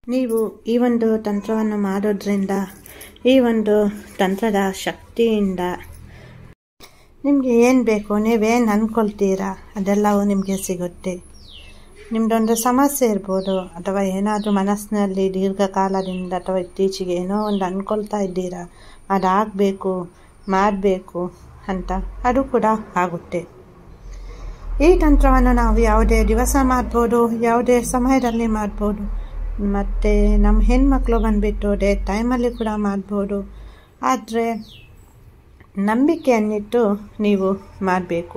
ನೀವು ಈ ಒಂದು ತಂತ್ರವನ್ನು ಮಾಡೋದ್ರಿಂದ ಈ ಒಂದು ತಂತ್ರದ ಶಕ್ತಿಯಿಂದ ನಿಮಗೆ ಏನು ಬೇಕು ನೀವೇನು ಅಂದ್ಕೊಳ್ತೀರಾ ಅದೆಲ್ಲವೂ ನಿಮಗೆ ಸಿಗುತ್ತೆ ನಿಮ್ಮದೊಂದು ಸಮಸ್ಯೆ ಇರ್ಬೋದು ಅಥವಾ ಏನಾದರೂ ಮನಸ್ಸಿನಲ್ಲಿ ದೀರ್ಘಕಾಲದಿಂದ ಅಥವಾ ಇತ್ತೀಚೆಗೆ ಏನೋ ಒಂದು ಅಂದ್ಕೊಳ್ತಾ ಇದ್ದೀರಾ ಅದಾಗಬೇಕು ಮಾಡಬೇಕು ಅಂತ ಅದು ಕೂಡ ಆಗುತ್ತೆ ಈ ತಂತ್ರವನ್ನು ನಾವು ಯಾವುದೇ ದಿವಸ ಮಾಡ್ಬೋದು ಯಾವುದೇ ಸಮಯದಲ್ಲಿ ಮಾಡ್ಬೋದು ಮತ್ತು ನಮ್ಮ ಹೆಣ್ಮಕ್ಳು ಬಂದುಬಿಟ್ಟು ಡೇ ಟೈಮಲ್ಲಿ ಕೂಡ ಮಾಡ್ಬೋದು ಆದರೆ ನಂಬಿಕೆಯನ್ನಿಟ್ಟು ನೀವು ಮಾಡಬೇಕು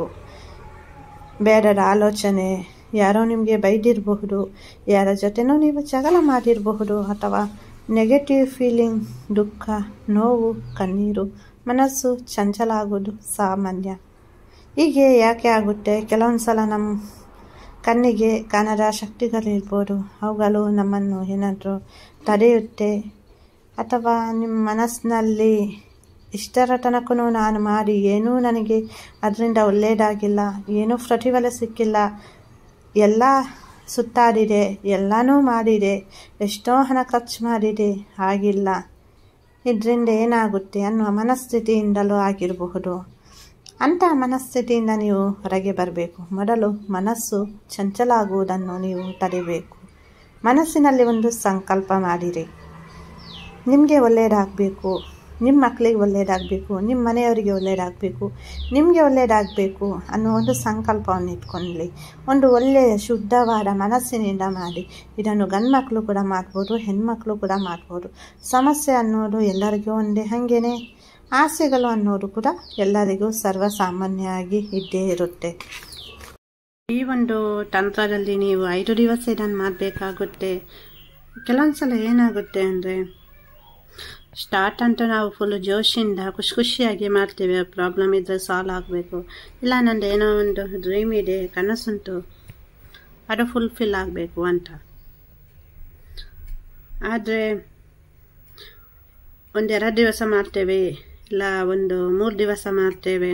ಬೇಡರ ಆಲೋಚನೆ ಯಾರೋ ನಿಮಗೆ ಬೈದಿರಬಹುದು ಯಾರ ಜೊತೆನೂ ನೀವು ಜಗಳ ಮಾಡಿರಬಹುದು ಅಥವಾ ನೆಗೆಟಿವ್ ಫೀಲಿಂಗ್ ದುಃಖ ನೋವು ಕಣ್ಣೀರು ಮನಸ್ಸು ಚಂಚಲ ಆಗೋದು ಸಾಮಾನ್ಯ ಹೀಗೆ ಯಾಕೆ ಆಗುತ್ತೆ ಕೆಲವೊಂದು ಸಲ ನಮ್ಮ ಕಣ್ಣಿಗೆ ಕಾಣದ ಶಕ್ತಿಗಳಿರ್ಬೋದು ಅವುಗಳು ನಮ್ಮನ್ನು ಏನಾದರೂ ತಡೆಯುತ್ತೆ ಅಥವಾ ನಿಮ್ಮ ಮನಸ್ಸಿನಲ್ಲಿ ಇಷ್ಟರ ತನಕನೂ ನಾನು ಮಾಡಿ ಏನೂ ನನಗೆ ಅದರಿಂದ ಒಳ್ಳೆಯದಾಗಿಲ್ಲ ಏನೂ ಪ್ರತಿಫಲ ಸಿಕ್ಕಿಲ್ಲ ಎಲ್ಲ ಸುತ್ತಾಡಿದೆ ಎಲ್ಲನೂ ಮಾಡಿದೆ ಎಷ್ಟೋ ಹಣ ಖರ್ಚು ಮಾಡಿದೆ ಆಗಿಲ್ಲ ಇದರಿಂದ ಏನಾಗುತ್ತೆ ಅನ್ನುವ ಮನಸ್ಥಿತಿಯಿಂದಲೂ ಆಗಿರಬಹುದು ಅಂಥ ಮನಸ್ಥಿತಿಯಿಂದ ನೀವು ಹೊರಗೆ ಬರಬೇಕು ಮೊದಲು ಮನಸ್ಸು ಚಂಚಲ ಆಗುವುದನ್ನು ನೀವು ತಡೆಯಬೇಕು ಮನಸ್ಸಿನಲ್ಲಿ ಒಂದು ಸಂಕಲ್ಪ ಮಾಡಿರಿ ನಿಮಗೆ ಒಳ್ಳೆಯದಾಗಬೇಕು ನಿಮ್ಮ ಮಕ್ಕಳಿಗೆ ಒಳ್ಳೆಯದಾಗಬೇಕು ನಿಮ್ಮ ಮನೆಯವರಿಗೆ ಒಳ್ಳೆಯದಾಗಬೇಕು ನಿಮಗೆ ಒಳ್ಳೆಯದಾಗಬೇಕು ಅನ್ನೋ ಒಂದು ಸಂಕಲ್ಪವನ್ನು ಇಟ್ಕೊಳ್ಳಿ ಒಂದು ಒಳ್ಳೆಯ ಶುದ್ಧವಾದ ಮನಸ್ಸಿನಿಂದ ಮಾಡಿ ಇದನ್ನು ಗಂಡು ಮಕ್ಕಳು ಕೂಡ ಮಾಡ್ಬೋದು ಹೆಣ್ಮಕ್ಳು ಕೂಡ ಮಾಡ್ಬೋದು ಸಮಸ್ಯೆ ಅನ್ನೋದು ಎಲ್ಲರಿಗೂ ಒಂದೇ ಹಾಗೇನೆ ಆಸೆಗಳು ಅನ್ನೋದು ಕೂಡ ಎಲ್ಲರಿಗೂ ಸರ್ವಸಾಮಾನ್ಯವಾಗಿ ಇದ್ದೇ ಇರುತ್ತೆ ಈ ಒಂದು ತಂತ್ರದಲ್ಲಿ ನೀವು ಐದು ದಿವಸ ಇದನ್ನು ಮಾಡಬೇಕಾಗುತ್ತೆ ಕೆಲವೊಂದು ಸಲ ಏನಾಗುತ್ತೆ ಅಂದರೆ ಸ್ಟಾರ್ಟ್ ಅಂತ ನಾವು ಫುಲ್ ಜೋಶಿಂದ ಖುಷಿ ಖುಷಿಯಾಗಿ ಮಾಡ್ತೇವೆ ಪ್ರಾಬ್ಲಮ್ ಇದ್ದರೆ ಸಾಲ್ವ್ ಆಗಬೇಕು ಇಲ್ಲ ನಂದು ಏನೋ ಒಂದು ಡ್ರೀಮ್ ಇದೆ ಕನಸುಂಟು ಅದು ಫುಲ್ಫಿಲ್ ಆಗಬೇಕು ಅಂತ ಆದರೆ ಒಂದೆರಡು ದಿವಸ ಮಾಡ್ತೇವೆ ಇಲ್ಲ ಒಂದು ಮೂರು ದಿವಸ ಮಾಡ್ತೇವೆ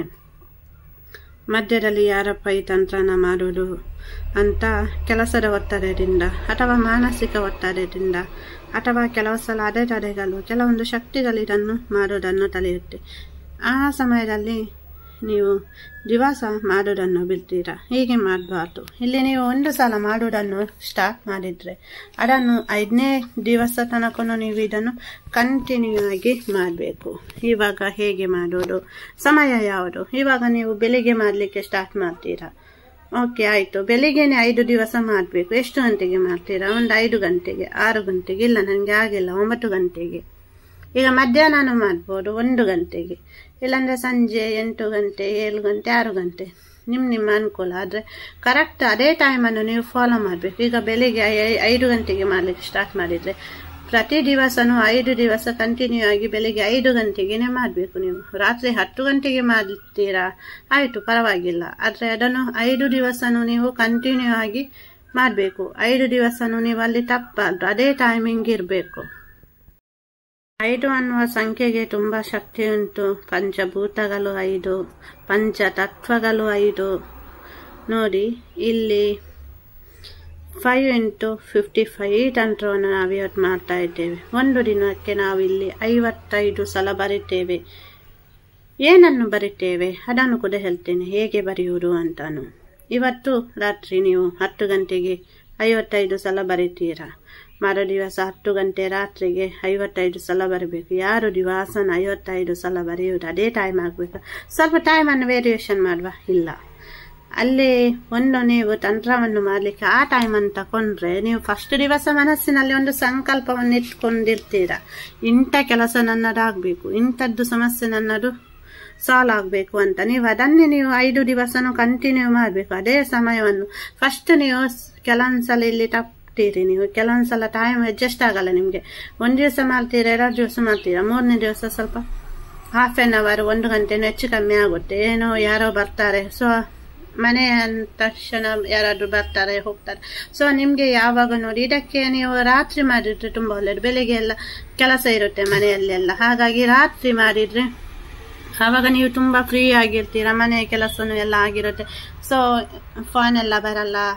ಮಧ್ಯದಲ್ಲಿ ಯಾರಪ್ಪ ಈ ತಂತ್ರನ ಮಾಡೋದು ಅಂತ ಕೆಲಸದ ಒತ್ತಡದಿಂದ ಅಥವಾ ಮಾನಸಿಕ ಒತ್ತಡದಿಂದ ಅಥವಾ ಕೆಲವು ಸಲ ಅಡೆತಡೆಗಳು ಕೆಲವೊಂದು ಶಕ್ತಿಗಳು ಇದನ್ನು ಮಾಡೋದನ್ನು ತಲೆಯುತ್ತೆ ಆ ಸಮಯದಲ್ಲಿ ನೀವು ದಿವಸ ಮಾಡೋದನ್ನು ಬಿಡ್ತೀರಾ ಹೀಗೆ ಮಾಡಬಾರ್ದು ಇಲ್ಲಿ ನೀವು ಒಂದು ಸಲ ಮಾಡೋದನ್ನು ಸ್ಟಾರ್ಟ್ ಮಾಡಿದರೆ ಅದನ್ನು ಐದನೇ ದಿವಸ ತನಕ ನೀವು ಇದನ್ನು ಕಂಟಿನ್ಯೂ ಆಗಿ ಮಾಡಬೇಕು ಇವಾಗ ಹೇಗೆ ಮಾಡೋದು ಸಮಯ ಯಾವುದು ಇವಾಗ ನೀವು ಬೆಳಿಗ್ಗೆ ಮಾಡಲಿಕ್ಕೆ ಸ್ಟಾರ್ಟ್ ಮಾಡ್ತೀರಾ ಓಕೆ ಆಯಿತು ಬೆಳಿಗ್ಗೆನೆ ಐದು ದಿವಸ ಮಾಡಬೇಕು ಎಷ್ಟು ಗಂಟೆಗೆ ಮಾಡ್ತೀರಾ ಒಂದು ಐದು ಗಂಟೆಗೆ ಆರು ಗಂಟೆಗೆ ಇಲ್ಲ ನನಗೆ ಆಗಿಲ್ಲ ಒಂಬತ್ತು ಗಂಟೆಗೆ ಈಗ ಮಧ್ಯಾಹ್ನ ಮಾಡ್ಬೋದು ಒಂದು ಗಂಟೆಗೆ ಇಲ್ಲಾಂದರೆ ಸಂಜೆ ಎಂಟು ಗಂಟೆ ಏಳು ಗಂಟೆ ಆರು ಗಂಟೆ ನಿಮ್ಮ ನಿಮ್ಮ ಅನುಕೂಲ ಆದರೆ ಕರೆಕ್ಟ್ ಅದೇ ಟೈಮನ್ನು ನೀವು ಫಾಲೋ ಮಾಡಬೇಕು ಈಗ ಬೆಳಿಗ್ಗೆ ಐದು ಗಂಟೆಗೆ ಮಾಡಲಿಕ್ಕೆ ಸ್ಟಾರ್ಟ್ ಮಾಡಿದರೆ ಪ್ರತಿ ದಿವಸನೂ ಐದು ದಿವಸ ಕಂಟಿನ್ಯೂ ಆಗಿ ಬೆಳಿಗ್ಗೆ ಐದು ಗಂಟೆಗೆ ಮಾಡಬೇಕು ನೀವು ರಾತ್ರಿ ಹತ್ತು ಗಂಟೆಗೆ ಮಾಡ್ತೀರಾ ಆಯಿತು ಪರವಾಗಿಲ್ಲ ಆದರೆ ಅದನ್ನು ಐದು ದಿವಸನೂ ನೀವು ಕಂಟಿನ್ಯೂ ಆಗಿ ಮಾಡಬೇಕು ಐದು ದಿವಸನೂ ನೀವು ಅಲ್ಲಿ ತಪ್ಪಬಾರ್ದು ಅದೇ ಟೈಮಿಂಗ್ ಇರಬೇಕು ಐದು ಅನ್ನುವ ಸಂಖ್ಯೆಗೆ ತುಂಬ ಶಕ್ತಿ ಉಂಟು ಪಂಚಭೂತಗಳು ಐದು ಪಂಚತತ್ವಗಳು ಐದು ನೋಡಿ ಇಲ್ಲಿ ಫೈವ್ ಇಂಟು ಫಿಫ್ಟಿ ಫೈವ್ ತಂತ್ರವನ್ನು ನಾವು ಇವತ್ತು ಮಾಡ್ತಾ ಇದ್ದೇವೆ ಒಂದು ದಿನಕ್ಕೆ ನಾವು ಇಲ್ಲಿ ಐವತ್ತೈದು ಸಲ ಬರಿತೇವೆ ಏನನ್ನು ಬರಿತೇವೆ ಅದನ್ನು ಕೂಡ ಹೇಳ್ತೇನೆ ಹೇಗೆ ಬರೆಯುವುದು ಅಂತಾನು ಇವತ್ತು ರಾತ್ರಿ ನೀವು ಹತ್ತು ಗಂಟೆಗೆ ಐವತ್ತೈದು ಸಲ ಬರಿತೀರಾ ಮರು ದಿವಸ ಹತ್ತು ಗಂಟೆ ರಾತ್ರಿಗೆ ಐವತ್ತೈದು ಸಲ ಬರಬೇಕು ಯಾರು ದಿವಸನ ಐವತ್ತೈದು ಸಲ ಬರೆಯುವುದು ಅದೇ ಟೈಮ್ ಆಗಬೇಕು ಸ್ವಲ್ಪ ಟೈಮನ್ನು ವೇರಿಯೇಷನ್ ಮಾಡುವ ಇಲ್ಲ ಅಲ್ಲಿ ಒಂದು ನೀವು ತಂತ್ರವನ್ನು ಮಾಡಲಿಕ್ಕೆ ಆ ಟೈಮನ್ನು ತಗೊಂಡ್ರೆ ನೀವು ಫಸ್ಟ್ ದಿವಸ ಮನಸ್ಸಿನಲ್ಲಿ ಒಂದು ಸಂಕಲ್ಪವನ್ನು ಇಟ್ಕೊಂಡಿರ್ತೀರ ಇಂಥ ಕೆಲಸ ನನ್ನದಾಗಬೇಕು ಇಂಥದ್ದು ಸಮಸ್ಯೆ ನನ್ನದು ಸಾಲ್ವ್ ಆಗಬೇಕು ಅಂತ ನೀವು ಅದನ್ನೇ ನೀವು ಐದು ದಿವಸನೂ ಕಂಟಿನ್ಯೂ ಮಾಡಬೇಕು ಅದೇ ಸಮಯವನ್ನು ಫಸ್ಟ್ ನೀವು ಕೆಲವೊಂದ್ಸಲ ಇಲ್ಲಿ ತಪ್ತೀರಿ ನೀವು ಕೆಲವೊಂದ್ಸಲ ಟೈಮ್ ಅಡ್ಜಸ್ಟ್ ಆಗಲ್ಲ ನಿಮಗೆ ಒಂದು ದಿವಸ ಮಾಡ್ತೀರಾ ಎರಡು ದಿವಸ ಮಾಡ್ತೀರಾ ಮೂರನೇ ದಿವಸ ಸ್ವಲ್ಪ ಹಾಫ್ ಆನ್ ಅವರ್ ಒಂದು ಗಂಟೆನೂ ಹೆಚ್ಚು ಕಮ್ಮಿ ಆಗುತ್ತೆ ಏನೋ ಯಾರೋ ಬರ್ತಾರೆ ಸೊ ಮನೆ ಅಂದ ತಕ್ಷಣ ಯಾರಾದರೂ ಬರ್ತಾರೆ ಹೋಗ್ತಾರೆ ಸೊ ನಿಮಗೆ ಯಾವಾಗ ನೋಡಿ ಇದಕ್ಕೆ ನೀವು ರಾತ್ರಿ ಮಾಡಿದ್ರೆ ತುಂಬ ಒಳ್ಳೆಯದು ಬೆಳಿಗ್ಗೆ ಎಲ್ಲ ಕೆಲಸ ಇರುತ್ತೆ ಮನೆಯಲ್ಲೆಲ್ಲ ಹಾಗಾಗಿ ರಾತ್ರಿ ಮಾಡಿದರೆ ಆವಾಗ ನೀವು ತುಂಬ ಫ್ರೀ ಆಗಿರ್ತೀರ ಮನೆಯ ಕೆಲಸನೂ ಎಲ್ಲ ಆಗಿರುತ್ತೆ ಸೊ ಫೋನ್ ಎಲ್ಲ ಬರಲ್ಲ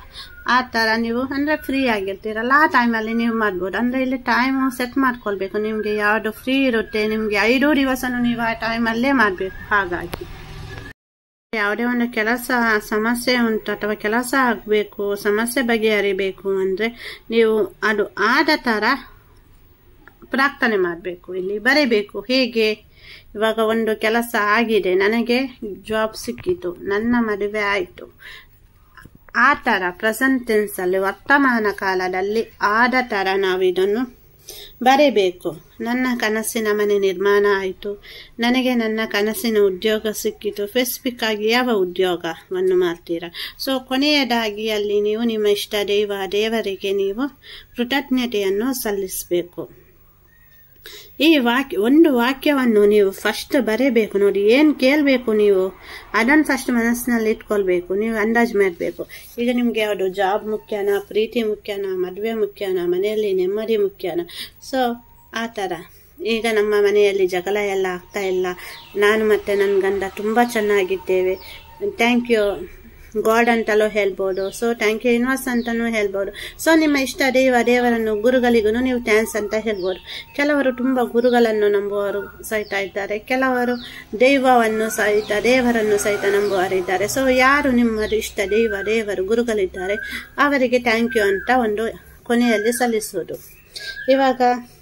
ಆ ಥರ ನೀವು ಅಂದರೆ ಫ್ರೀ ಆಗಿರ್ತೀರಲ್ಲ ಆ ಟೈಮಲ್ಲಿ ನೀವು ಮಾಡ್ಬೋದು ಅಂದರೆ ಇಲ್ಲಿ ಟೈಮು ಸೆಟ್ ಮಾಡ್ಕೊಳ್ಬೇಕು ನಿಮಗೆ ಯಾವುದು ಫ್ರೀ ಇರುತ್ತೆ ನಿಮಗೆ ಐದು ದಿವಸನೂ ನೀವು ಆ ಟೈಮಲ್ಲೇ ಮಾಡಬೇಕು ಹಾಗಾಗಿ ಯಾವುದೇ ಒಂದು ಕೆಲಸ ಸಮಸ್ಯೆ ಉಂಟು ಅಥವಾ ಕೆಲಸ ಆಗಬೇಕು ಸಮಸ್ಯೆ ಬಗೆಹರಿಬೇಕು ಅಂದರೆ ನೀವು ಅದು ಆದ ಥರ ಪ್ರಾರ್ಥನೆ ಮಾಡಬೇಕು ಇಲ್ಲಿ ಬರೀಬೇಕು ಹೇಗೆ ಇವಾಗ ಒಂದು ಕೆಲಸ ಆಗಿದೆ ನನಗೆ ಜಾಬ್ ಸಿಕ್ಕಿತು ನನ್ನ ಮದುವೆ ಆಯಿತು ಆ ಥರ ಪ್ರೆಸೆಂಟ್ ಟೆನ್ಸಲ್ಲಿ ವರ್ತಮಾನ ಕಾಲದಲ್ಲಿ ಆದ ಥರ ನಾವು ಇದನ್ನು ಬರೀಬೇಕು ನನ್ನ ಕನಸಿನ ಮನೆ ನಿರ್ಮಾಣ ಆಯಿತು ನನಗೆ ನನ್ನ ಕನಸಿನ ಉದ್ಯೋಗ ಸಿಕ್ಕಿತು ಸ್ಪೆಸಿಫಿಕ್ ಆಗಿ ಯಾವ ಉದ್ಯೋಗವನ್ನು ಮಾಡ್ತೀರಾ ಸೊ ಕೊನೆಯದಾಗಿ ಅಲ್ಲಿ ನೀವು ನಿಮ್ಮ ಇಷ್ಟ ದೈವ ದೇವರಿಗೆ ನೀವು ಕೃತಜ್ಞತೆಯನ್ನು ಸಲ್ಲಿಸಬೇಕು ಈ ವಾಕ್ಯ ಒಂದು ವಾಕ್ಯವನ್ನು ನೀವು ಫಸ್ಟ್ ಬರೀಬೇಕು ನೋಡಿ ಏನು ಕೇಳಬೇಕು ನೀವು ಅದನ್ನು ಫಸ್ಟ್ ಮನಸ್ಸಿನಲ್ಲಿ ಇಟ್ಕೊಳ್ಬೇಕು ನೀವು ಅಂದಾಜು ಮಾಡಬೇಕು ಈಗ ನಿಮಗೆ ಯಾವುದು ಜಾಬ್ ಮುಖ್ಯನಾ ಪ್ರೀತಿ ಮುಖ್ಯನಾ ಮದುವೆ ಮುಖ್ಯನಾ ಮನೆಯಲ್ಲಿ ನೆಮ್ಮದಿ ಮುಖ್ಯನಾ ಸೊ ಆ ಥರ ಈಗ ನಮ್ಮ ಮನೆಯಲ್ಲಿ ಜಗಳ ಎಲ್ಲ ಆಗ್ತಾ ಇಲ್ಲ ನಾನು ಮತ್ತು ನನ್ನ ಗಂಡ ತುಂಬ ಚೆನ್ನಾಗಿದ್ದೇವೆ ಥ್ಯಾಂಕ್ ಯು ಗಾಡ್ ಅಂತಲೂ ಹೇಳ್ಬೋದು ಸೊ ಥ್ಯಾಂಕ್ ಯು ಯೂನಿವರ್ಸ್ ಅಂತಲೂ ಹೇಳ್ಬೋದು ಸೊ ನಿಮ್ಮ ಇಷ್ಟ ದೇವ ದೇವರನ್ನು ಗುರುಗಳಿಗೂ ನೀವು ಥ್ಯಾಂಕ್ಸ್ ಅಂತ ಹೇಳ್ಬೋದು ಕೆಲವರು ತುಂಬ ಗುರುಗಳನ್ನು ನಂಬುವವರು ಸಹಿತ ಇದ್ದಾರೆ ಕೆಲವರು ದೈವವನ್ನು ಸಹಿತ ದೇವರನ್ನು ಸಹಿತ ನಂಬುವವರಿದ್ದಾರೆ ಸೊ ಯಾರು ನಿಮ್ಮದು ಇಷ್ಟ ದೈವ ದೇವರು ಗುರುಗಳಿದ್ದಾರೆ ಅವರಿಗೆ ಥ್ಯಾಂಕ್ ಯು ಅಂತ ಒಂದು ಕೊನೆಯಲ್ಲಿ ಸಲ್ಲಿಸುವುದು ಇವಾಗ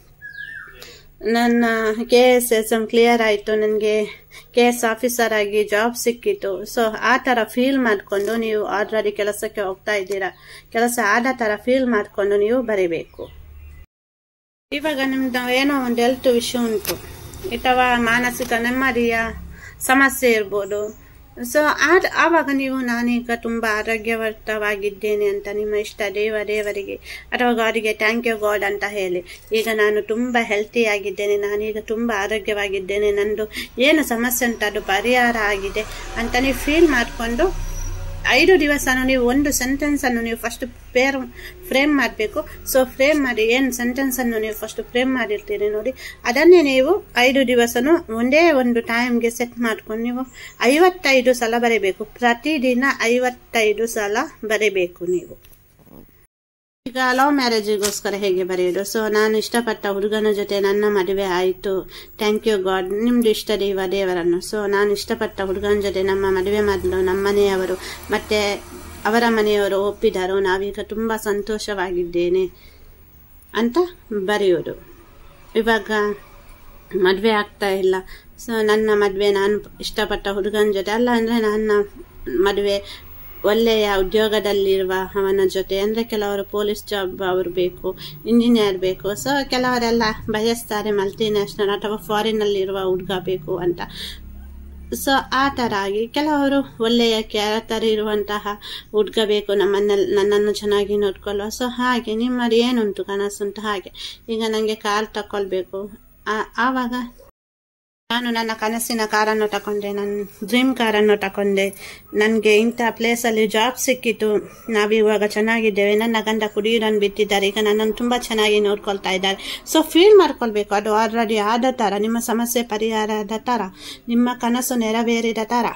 ನನ್ನ K S S M clear ಆಯಿತು ನನಗೆ ಕೆ ಎಸ್ ಆಫೀಸರ್ ಆಗಿ ಜಾಬ್ ಸಿಕ್ಕಿತು ಸೊ ಆ ಥರ ಫೀಲ್ ಮಾಡಿಕೊಂಡು ನೀವು ಆಲ್ರೆಡಿ ಕೆಲಸಕ್ಕೆ ಹೋಗ್ತಾ ಇದ್ದೀರಾ ಕೆಲಸ ಆದ ಥರ ಫೀಲ್ ಮಾಡಿಕೊಂಡು ನೀವು ಬರೀಬೇಕು ಇವಾಗ ನಿಮ್ದು ಏನೋ ಒಂದು ಹೆಲ್ತ್ ವಿಷಯ ಉಂಟು ಅಥವಾ ಮಾನಸಿಕ ನೆಮ್ಮದಿಯ ಸಮಸ್ಯೆ ಇರ್ಬೋದು ಸೊ ಆವಾಗ ನೀವು ನಾನೀಗ ತುಂಬ ಆರೋಗ್ಯವಂತವಾಗಿದ್ದೇನೆ ಅಂತ ನಿಮ್ಮ ಇಷ್ಟ ದೇವ ದೇವರಿಗೆ ಅಥವಾ ಗಾಡಿಗೆ ಥ್ಯಾಂಕ್ ಯು ಗಾಡ್ ಅಂತ ಹೇಳಿ ಈಗ ನಾನು ತುಂಬ ಹೆಲ್ತಿ ಆಗಿದ್ದೇನೆ ನಾನೀಗ ತುಂಬ ಆರೋಗ್ಯವಾಗಿದ್ದೇನೆ ನಂದು ಏನು ಸಮಸ್ಯೆ ಉಂಟು ಅದು ಪರಿಹಾರ ಆಗಿದೆ ಅಂತ ನೀವು ಫೀಲ್ ಮಾಡಿಕೊಂಡು ಐದು ದಿವಸನೂ ನೀವು ಒಂದು ಸೆಂಟೆನ್ಸನ್ನು ನೀವು ಫಸ್ಟ್ ಪೇರ್ ಫ್ರೇಮ್ ಮಾಡಬೇಕು ಸೊ ಫ್ರೇಮ್ ಮಾಡಿ ಏನು ಸೆಂಟೆನ್ಸನ್ನು ನೀವು ಫಸ್ಟ್ ಫ್ರೇಮ್ ಮಾಡಿರ್ತೀರಿ ನೋಡಿ ಅದನ್ನೇ ನೀವು ಐದು ದಿವಸನೂ ಒಂದೇ ಒಂದು ಟೈಮ್ಗೆ ಸೆಟ್ ಮಾಡ್ಕೊಂಡು ನೀವು ಐವತ್ತೈದು ಸಲ ಬರೀಬೇಕು ಪ್ರತಿದಿನ ಐವತ್ತೈದು ಸಲ ಬರೀಬೇಕು ನೀವು ಈಗ ಲವ್ ಮ್ಯಾರೇಜಿಗೋಸ್ಕರ ಹೇಗೆ ಬರೆಯೋದು ಸೊ ನಾನು ಇಷ್ಟಪಟ್ಟ ಹುಡುಗನ ಜೊತೆ ನನ್ನ ಮದುವೆ ಆಯಿತು ಥ್ಯಾಂಕ್ ಯು ಗಾಡ್ ನಿಮ್ದು ಇಷ್ಟ ದೇವ ದೇವರನ್ನು ಸೊ ನಾನು ಇಷ್ಟಪಟ್ಟ ಹುಡುಗನ ಜೊತೆ ನಮ್ಮ ಮದುವೆ ಮಾಡಲು ನಮ್ಮ ಮನೆಯವರು ಮತ್ತೆ ಅವರ ಮನೆಯವರು ಒಪ್ಪಿದರು ನಾವೀಗ ತುಂಬ ಸಂತೋಷವಾಗಿದ್ದೇನೆ ಅಂತ ಬರೆಯೋದು ಇವಾಗ ಮದುವೆ ಆಗ್ತಾ ಇಲ್ಲ ಸೊ ನನ್ನ ಮದುವೆ ನಾನು ಇಷ್ಟಪಟ್ಟ ಹುಡುಗನ ಜೊತೆ ಅಲ್ಲ ಅಂದರೆ ನನ್ನ ಮದುವೆ ಒಳ್ಳೆಯ ಉದ್ಯೋಗದಲ್ಲಿರುವ ಅವನ ಜೊತೆ ಅಂದರೆ ಕೆಲವರು ಪೊಲೀಸ್ ಜಾಬ್ ಅವರು ಬೇಕು ಇಂಜಿನಿಯರ್ ಬೇಕು ಸೊ ಕೆಲವರೆಲ್ಲ ಬಯಸ್ತಾರೆ ಮಲ್ಟಿ ನ್ಯಾಷನಲ್ ಅಥವಾ ಫಾರಿನಲ್ಲಿರುವ ಹುಡುಗ ಬೇಕು ಅಂತ ಸೊ ಆ ಥರ ಆಗಿ ಕೆಲವರು ಒಳ್ಳೆಯ ಕ್ಯಾರೆಕ್ಟರ್ ಇರುವಂತಹ ಹುಡುಗ ಬೇಕು ನಮ್ಮನ್ನೆಲ್ಲ ನನ್ನನ್ನು ಚೆನ್ನಾಗಿ ನೋಡ್ಕೊಳ್ಳೋ ಸೊ ಹಾಗೆ ನಿಮ್ಮದು ಏನುಂಟು ಕನಸುಂಟು ಹಾಗೆ ಈಗ ನನಗೆ ಕಾರ್ ತಗೊಳ್ಬೇಕು ಆವಾಗ ನಾನು ನನ್ನ ಕನಸಿನ ಕಾರನ್ನು ತಗೊಂಡೆ ನನ್ನ ಡ್ರೀಮ್ ಕಾರನ್ನು ತಗೊಂಡೆ ನನಗೆ ಇಂಥ ಪ್ಲೇಸಲ್ಲಿ ಜಾಬ್ ಸಿಕ್ಕಿತು ನಾವಿವಾಗ ಚೆನ್ನಾಗಿದ್ದೇವೆ ನನ್ನ ಗಂಡ ಕುಡಿಯೋದನ್ನು ಬಿಟ್ಟಿದ್ದಾರೆ ಈಗ ನನ್ನನ್ನು ತುಂಬ ಚೆನ್ನಾಗಿ ನೋಡ್ಕೊಳ್ತಾ ಇದ್ದಾರೆ ಸೊ ಫೀಲ್ ಮಾಡ್ಕೊಳ್ಬೇಕು ಅದು ಆಲ್ರೆಡಿ ಆದ ಥರ ನಿಮ್ಮ ಸಮಸ್ಯೆ ಪರಿಹಾರದ ಥರ ನಿಮ್ಮ ಕನಸು ನೆರವೇರಿದ ಥರ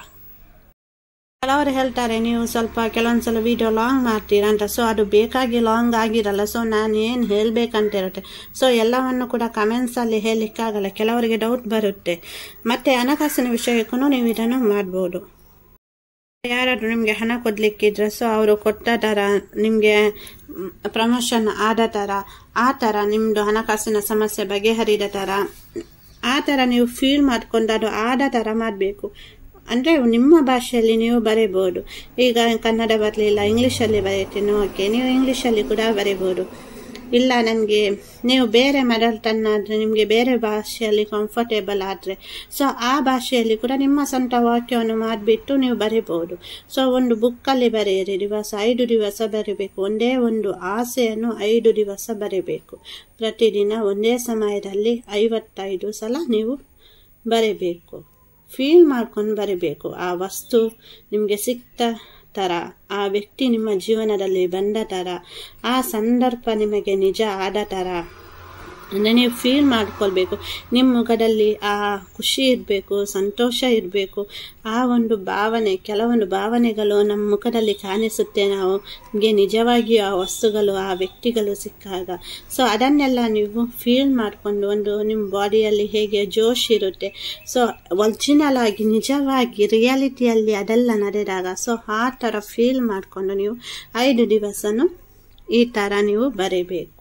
ಕೆಲವರು ಹೇಳ್ತಾರೆ ನೀವು ಸ್ವಲ್ಪ ಕೆಲವೊಂದ್ಸಲ ವಿಡಿಯೋ ಲಾಂಗ್ ಮಾಡ್ತೀರಾ ಅಂತ ಸೊ ಅದು ಬೇಕಾಗಿ ಲಾಂಗ್ ಆಗಿರಲ್ಲ ಸೊ ನಾನು ಏನು ಹೇಳಬೇಕಂತ ಇರುತ್ತೆ ಸೊ ಎಲ್ಲವನ್ನು ಕೂಡ ಕಮೆಂಟ್ಸಲ್ಲಿ ಹೇಳಲಿಕ್ಕಾಗಲ್ಲ ಕೆಲವರಿಗೆ ಡೌಟ್ ಬರುತ್ತೆ ಮತ್ತು ಹಣಕಾಸಿನ ವಿಷಯಕ್ಕೂ ನೀವು ಇದನ್ನು ಮಾಡ್ಬೋದು ಯಾರಾದರೂ ನಿಮಗೆ ಹಣ ಕೊಡ್ಲಿಕ್ಕಿದ್ರೆ ಸೊ ಅವರು ಕೊಟ್ಟ ಥರ ನಿಮಗೆ ಪ್ರಮೋಷನ್ ಆದ ಥರ ಆ ಥರ ನಿಮ್ಮದು ಹಣಕಾಸಿನ ಸಮಸ್ಯೆ ಬಗೆಹರಿದ ಥರ ಆ ಥರ ನೀವು ಫೀಲ್ ಮಾಡ್ಕೊಂಡು ಅದು ಆದ ಥರ ಮಾಡಬೇಕು ಅಂದರೆ ನಿಮ್ಮ ಭಾಷೆಯಲ್ಲಿ ನೀವು ಬರೀಬೋದು ಈಗ ಕನ್ನಡ ಬರಲಿಲ್ಲ ಇಂಗ್ಲೀಷಲ್ಲಿ ಬರೀತೀನಿ ಓಕೆ ನೀವು ಇಂಗ್ಲೀಷಲ್ಲಿ ಕೂಡ ಬರೀಬೋದು ಇಲ್ಲ ನನಗೆ ನೀವು ಬೇರೆ ಮದರ್ ಟನ್ ಆದರೆ ನಿಮಗೆ ಬೇರೆ ಭಾಷೆಯಲ್ಲಿ ಕಂಫರ್ಟೇಬಲ್ ಆದರೆ ಸೊ ಆ ಭಾಷೆಯಲ್ಲಿ ಕೂಡ ನಿಮ್ಮ ಸ್ವಂತ ವಾಕ್ಯವನ್ನು ಮಾಡಿಬಿಟ್ಟು ನೀವು ಬರೀಬೋದು ಸೊ ಒಂದು ಬುಕ್ಕಲ್ಲಿ ಬರೆಯಿರಿ ದಿವಸ ಐದು ದಿವಸ ಬರೀಬೇಕು ಒಂದೇ ಒಂದು ಆಸೆಯನ್ನು ಐದು ದಿವಸ ಬರೀಬೇಕು ಪ್ರತಿದಿನ ಒಂದೇ ಸಮಯದಲ್ಲಿ ಐವತ್ತೈದು ಸಲ ನೀವು ಬರೀಬೇಕು ಫೀಲ್ ಮಾಡ್ಕೊಂಡು ಬರೀಬೇಕು ಆ ವಸ್ತು ನಿಮಗೆ ಸಿಕ್ತ ಥರ ಆ ವ್ಯಕ್ತಿ ನಿಮ್ಮ ಜೀವನದಲ್ಲಿ ಬಂದ ಥರ ಆ ಸಂದರ್ಭ ನಿಮಗೆ ನಿಜ ಆದ ಥರ ಅಂದರೆ ನೀವು ಫೀಲ್ ಮಾಡ್ಕೊಳ್ಬೇಕು ನಿಮ್ಮ ಮುಖದಲ್ಲಿ ಆ ಖುಷಿ ಇರಬೇಕು ಸಂತೋಷ ಇರಬೇಕು ಆ ಒಂದು ಭಾವನೆ ಕೆಲವೊಂದು ಭಾವನೆಗಳು ನಮ್ಮ ಮುಖದಲ್ಲಿ ಕಾಣಿಸುತ್ತೆ ನಾವು ನಿಮಗೆ ನಿಜವಾಗಿಯೂ ಆ ವಸ್ತುಗಳು ಆ ವ್ಯಕ್ತಿಗಳು ಸಿಕ್ಕಾಗ ಸೊ ಅದನ್ನೆಲ್ಲ ನೀವು ಫೀಲ್ ಮಾಡಿಕೊಂಡು ಒಂದು ನಿಮ್ಮ ಬಾಡಿಯಲ್ಲಿ ಹೇಗೆ ಜೋಶ್ ಇರುತ್ತೆ ಸೊ ಒರಿಜಿನಲ್ ಆಗಿ ನಿಜವಾಗಿ ರಿಯಾಲಿಟಿಯಲ್ಲಿ ಅದೆಲ್ಲ ನಡೆದಾಗ ಸೊ ಆ ಥರ ಫೀಲ್ ಮಾಡಿಕೊಂಡು ನೀವು ಐದು ದಿವಸನು ಈ ಥರ ನೀವು ಬರೀಬೇಕು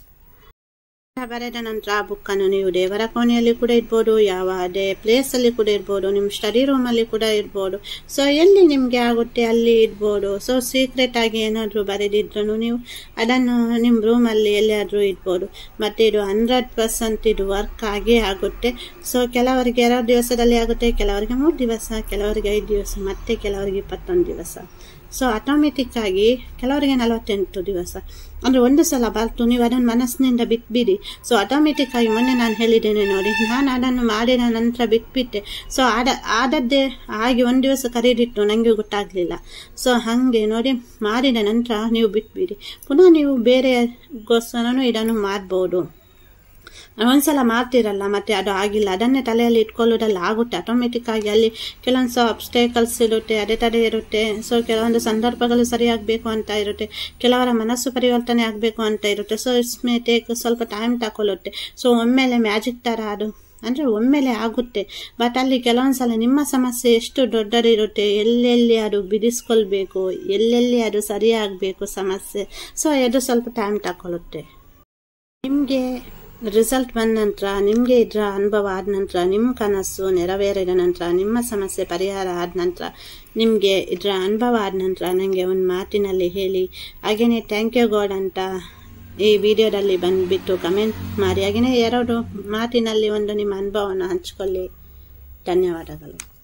ಬರೆದ ನಂತರ ಆ ಬುಕ್ಕನ್ನು ನೀವು ದೇವರ ಕೋಣೆಯಲ್ಲಿ ಕೂಡ ಇರ್ಬೋದು ಯಾವ ಅದೇ ಪ್ಲೇಸಲ್ಲಿ ಕೂಡ ಇರ್ಬೋದು ನಿಮ್ಮ ಸ್ಟಡಿ ರೂಮಲ್ಲಿ ಕೂಡ ಇರ್ಬೋದು ಸೊ ಎಲ್ಲಿ ನಿಮಗೆ ಆಗುತ್ತೆ ಅಲ್ಲಿ ಇರ್ಬೋದು ಸೊ ಸೀಕ್ರೆಟ್ ಆಗಿ ಏನಾದರೂ ಬರೆದಿದ್ರು ನೀವು ಅದನ್ನು ನಿಮ್ಮ ರೂಮಲ್ಲಿ ಎಲ್ಲಿಯಾದರೂ ಇಡ್ಬೋದು ಮತ್ತು ಇದು ಹಂಡ್ರೆಡ್ ಪರ್ಸೆಂಟ್ ಇದು ವರ್ಕ್ ಆಗೇ ಆಗುತ್ತೆ ಸೊ ಕೆಲವರಿಗೆ ಎರಡು ದಿವಸದಲ್ಲಿ ಆಗುತ್ತೆ ಕೆಲವರಿಗೆ ಮೂರು ದಿವಸ ಕೆಲವರಿಗೆ ಐದು ದಿವಸ ಮತ್ತೆ ಕೆಲವರಿಗೆ ಇಪ್ಪತ್ತೊಂದು ದಿವಸ ಸೊ ಆಟೋಮೆಟಿಕ್ ಆಗಿ ಕೆಲವರಿಗೆ ನಲವತ್ತೆಂಟು ದಿವಸ ಅಂದರೆ ಒಂದು ಸಲ ಬರ್ತು ನೀವು ಅದನ್ನು ಮನಸ್ಸಿನಿಂದ ಬಿಟ್ಬಿಡಿ ಸೊ ಆಟೋಮೆಟಿಕ್ ಆಗಿ ಮೊನ್ನೆ ನಾನು ಹೇಳಿದ್ದೇನೆ ನೋಡಿ ನಾನು ಅದನ್ನು ಮಾಡಿದ ನಂತರ ಬಿಟ್ಬಿಟ್ಟೆ ಸೊ ಆದ ಆದದ್ದೇ ಆಗಿ ಒಂದು ದಿವಸ ಕರೀದಿತ್ತು ನನಗೆ ಗೊತ್ತಾಗಲಿಲ್ಲ ಸೊ ಹಾಗೆ ನೋಡಿ ಮಾಡಿದ ನಂತರ ನೀವು ಬಿಟ್ಬಿಡಿ ಪುನಃ ನೀವು ಬೇರೆಗೋಸ್ಕರನೂ ಇದನ್ನು ಮಾಡ್ಬೋದು ಒಂದ್ಸಲ ಮಾಡ್ತಿರಲ್ಲ ಮತ್ತೆ ಅದು ಆಗಿಲ್ಲ ಅದನ್ನೇ ತಲೆಯಲ್ಲಿ ಇಟ್ಕೊಳ್ಳೋದಲ್ಲ ಆಗುತ್ತೆ ಆಟೋಮೆಟಿಕ್ ಆಗಿ ಅಲ್ಲಿ ಕೆಲವೊಂದು ಸಹ ಅಬ್ಸ್ಟೇಕಲ್ಸ್ ಇರುತ್ತೆ ಅಡೆ ತಡೆ ಇರುತ್ತೆ ಸೊ ಕೆಲವೊಂದು ಸಂದರ್ಭಗಳು ಸರಿಯಾಗಬೇಕು ಅಂತ ಇರುತ್ತೆ ಕೆಲವರ ಮನಸ್ಸು ಪರಿವರ್ತನೆ ಆಗಬೇಕು ಅಂತ ಇರುತ್ತೆ ಸೊ ಇಟ್ಸ್ ಮೇ ಟೇಕ್ ಸ್ವಲ್ಪ ಟೈಮ್ ತಗೊಳ್ಳುತ್ತೆ ಸೊ ಒಮ್ಮೆಲೆ ಮ್ಯಾಜಿಕ್ ಥರ ಅದು ಅಂದರೆ ಒಮ್ಮೆಲೆ ಆಗುತ್ತೆ ಬಟ್ ಅಲ್ಲಿ ಕೆಲವೊಂದ್ಸಲ ನಿಮ್ಮ ಸಮಸ್ಯೆ ಎಷ್ಟು ದೊಡ್ಡದಿರುತ್ತೆ ಎಲ್ಲೆಲ್ಲಿ ಅದು ಬಿಡಿಸ್ಕೊಳ್ಬೇಕು ಎಲ್ಲೆಲ್ಲಿ ಅದು ಸರಿಯಾಗಬೇಕು ಸಮಸ್ಯೆ ಸೊ ಅದು ಸ್ವಲ್ಪ ಟೈಮ್ ತಗೊಳ್ಳುತ್ತೆ ನಿಮಗೆ ರಿಸಲ್ಟ್ ಬಂದ ನಂತರ ನಿಮಗೆ ಇದರ ಅನುಭವ ಆದ ನಂತರ ನಿಮ್ಮ ಕನಸು ನೆರವೇರಿದ ನಂತರ ನಿಮ್ಮ ಸಮಸ್ಯೆ ಪರಿಹಾರ ಆದ ನಂತರ ನಿಮಗೆ ಇದರ ಅನುಭವ ಆದ ನಂತರ ನನಗೆ ಒಂದು ಮಾತಿನಲ್ಲಿ ಹೇಳಿ ಹಾಗೆಯೇ ಥ್ಯಾಂಕ್ ಯು ಗಾಡ್ ಅಂತ ಈ ವಿಡಿಯೋದಲ್ಲಿ ಬಂದುಬಿಟ್ಟು ಕಮೆಂಟ್ ಮಾಡಿ ಹಾಗೆಯೇ ಎರಡು ಮಾತಿನಲ್ಲಿ ಒಂದು ನಿಮ್ಮ ಅನುಭವವನ್ನು ಹಂಚ್ಕೊಳ್ಳಿ ಧನ್ಯವಾದಗಳು